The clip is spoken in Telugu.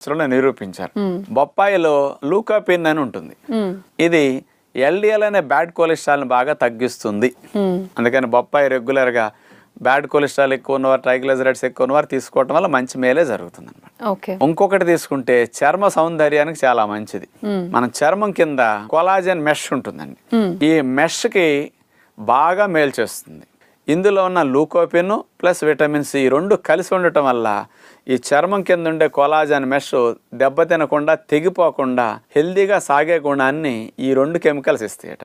లో నిరూపించారు బొప్పాయిలో లూకాపిన్ అని ఉంటుంది మ్మ్. ఇది ఎల్డిఎల్ అనే బ్యాడ్ కొలెస్ట్రాల్ని బాగా తగ్గిస్తుంది మ్మ్. అందుకని బొప్పాయి రెగ్యులర్గా బ్యాడ్ కొలెస్ట్రాల్ ఎక్కువ ఉన్నవారు ట్రైగ్లైజరైడ్స్ ఎక్కువ ఉన్నవారు తీసుకోవటం వల్ల మంచి మేలే జరుగుతుంది అనమాట ఓకే ఇంకొకటి తీసుకుంటే చర్మ సౌందర్యానికి చాలా మంచిది మ్మ్. మన చర్మం కింద కొలాజన్ మెష్ ఉంటుందండి మ్మ్. ఈ మెష్కి బాగా మేలు చేస్తుంది ఇందులో ఉన్న లూకోపిన్ ప్లస్ విటమిన్ సి ఈ రెండు కలిసి ఉండటం వల్ల ఈ చర్మం కింద ఉండే కొలాజన్ మెష్ దెబ్బతినకుండా తెగిపోకుండా హెల్దీగా సాగే గుణాన్ని ఈ రెండు కెమికల్స్ ఇస్తాయట